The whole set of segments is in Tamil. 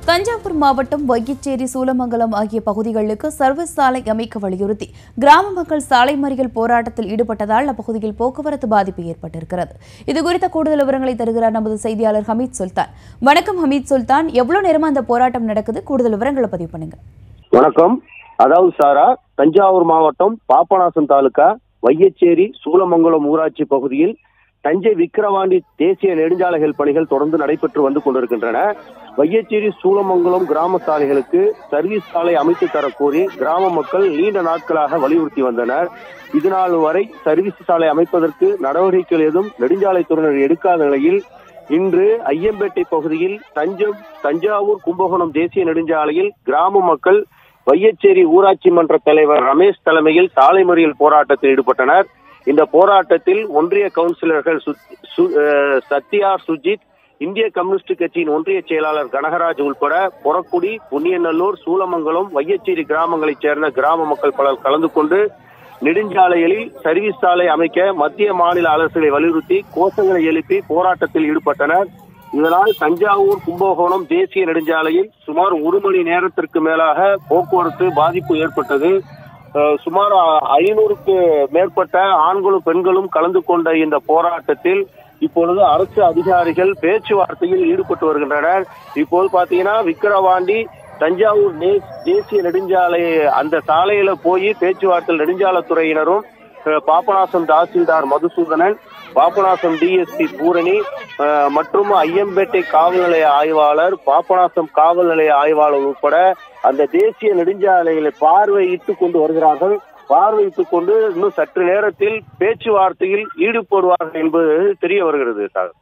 தஞ்சாவூர் மாவட்டம் வையச்சேரி சூலமங்கலம் ஆகிய பகுதிகளுக்கு சர்வீஸ் சாலை அமைக்க வலியுறுத்தி கிராம மக்கள் சாலை மறியல் போராட்டத்தில் ஈடுபட்டதால் அப்பகுதியில் போக்குவரத்து பாதிப்பு ஏற்பட்டிருக்கிறது இது குறித்த கூடுதல் விவரங்களை தருகிறார் நமது செய்தியாளர் ஹமீத் சுல்தான் வணக்கம் ஹமீத் சுல்தான் எவ்வளவு நேரமா அந்த போராட்டம் நடக்குது கூடுதல் விவரங்களை பதிவு பண்ணுங்க வணக்கம் அதாவது சாரா தஞ்சாவூர் மாவட்டம் பாபநாசம் தாலுகா வையச்சேரி சூலமங்கலம் ஊராட்சி பகுதியில் தஞ்சை விக்கிரவாண்டி தேசிய நெடுஞ்சாலைகள் பணிகள் தொடர்ந்து நடைபெற்று வந்து கொண்டிருக்கின்றன வையச்சேரி சூலமங்கலம் கிராம சாலைகளுக்கு சர்வீஸ் சாலை அமைத்து தரக்கோரி கிராம மக்கள் நீண்ட நாட்களாக வலியுறுத்தி வந்தனர் இதுநாள் வரை சர்வீஸ் சாலை அமைப்பதற்கு நடவடிக்கைகள் எதுவும் நெடுஞ்சாலைத்துறையினர் எடுக்காத நிலையில் இன்று ஐயம்பேட்டை பகுதியில் தஞ்சம் தஞ்சாவூர் கும்பகோணம் தேசிய நெடுஞ்சாலையில் கிராம மக்கள் வையச்சேரி ஊராட்சி மன்ற தலைவர் ரமேஷ் தலைமையில் சாலை மறியல் போராட்டத்தில் ஈடுபட்டனர் இந்த போராட்டத்தில் ஒன்றிய கவுன்சிலர்கள் சு- சு- அஹ் சத்யா சுஜித் இந்திய கம்யூனிஸ்ட் கட்சியின் ஒன்றிய செயலாளர் கனகராஜ் உள்பட பொறக்குடி புண்ணியநல்லூர் சூலமங்கலம் வையச்சேரி கிராமங்களைச் சேர்ந்த கிராம மக்கள் பலர் கலந்து கொண்டு நெடுஞ்சாலைகளில் சர்வீஸ் சாலை அமைக்க மத்திய மாநில அரசுகளை வலியுறுத்தி கோஷங்களை எழுப்பி போராட்டத்தில் ஈடுபட்டனர் இதனால் தஞ்சாவூர் கும்பகோணம் தேசிய நெடுஞ்சாலையில் சுமார் ஒரு மணி நேரத்திற்கு மேலாக போக்குவரத்து பாதிப்பு ஏற்பட்டது அஹ், சுமார் ஐநூறுக்கு மேற்பட்ட ஆண்களும் பெண்களும் கலந்து கொண்ட இந்த போராட்டத்தில் இப்பொழுது அரசு அதிகாரிகள் பேச்சுவார்த்தையில் ஈடுபட்டு வருகின்றனர் இப்போது பாத்தீங்கன்னா விக்கிரவாண்டி தஞ்சாவூர் நே- தேசிய நெடுஞ்சாலை அந்த சாலையில போய் பேச்சுவார்த்தையில் நெடுஞ்சாலைத்துறையினரும் அஹ், பாபநாசம் தாசில்தார் மதுசூதனன் பாபநாசம் டிஎஸ்பி பூரணி அஹ், மற்றும் ஐயம்பேட்டை காவல் நிலைய ஆய்வாளர் பாபநாசம் காவல் நிலைய ஆய்வாளர் உட்பட அந்த தேசிய நெடுஞ்சாலைகளை பார்வையிட்டு கொண்டு வருகிறார்கள் பார்வையிட்டுக் கொண்டு இன்னும் சற்று நேரத்தில் பேச்சுவார்த்தையில் ஈடுபடுவார்கள் என்பது தெரிய வருகிறது sir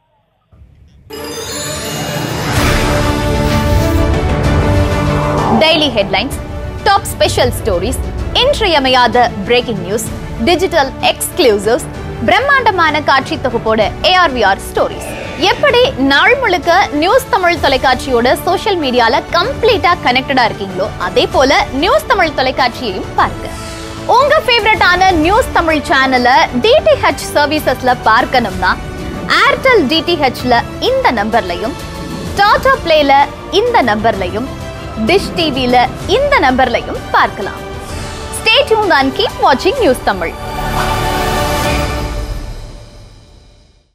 daily headlines top special stories இன்றியமையாத பிரேக்கிங் நியூஸ் டிஜிட்டல் எக்ஸ்க்ளூசிவ்ஸ் பிரம்மாண்டமான காட்சி தொகுப்போட ஏஆர்விஆர் ஸ்டோரிஸ் எப்படி நாள் முழுக்க நியூஸ் தமிழ் தொலைக்காட்சியோட சோஷியல் மீடியால கம்ப்ளீட்டா கனெக்டடா இருக்கீங்களோ அதே போல நியூஸ் தமிழ் தொலைக்காட்சியையும் பாருங்க உங்க ஃபேவரட்டான நியூஸ் தமிழ் சேனலை டிடிஹெச் சர்வீசஸ்ல பார்க்கணும்னா ஏர்டெல் டிடிஹெச்ல இந்த நம்பர்லையும் டாடா பிளேல இந்த நம்பர்லையும் டிஷ் டிவில இந்த நம்பர்லையும் பார்க்கலாம் ஸ்டே டியூன் அண்ட் கீப் வாட்சிங் நியூஸ் தமிழ்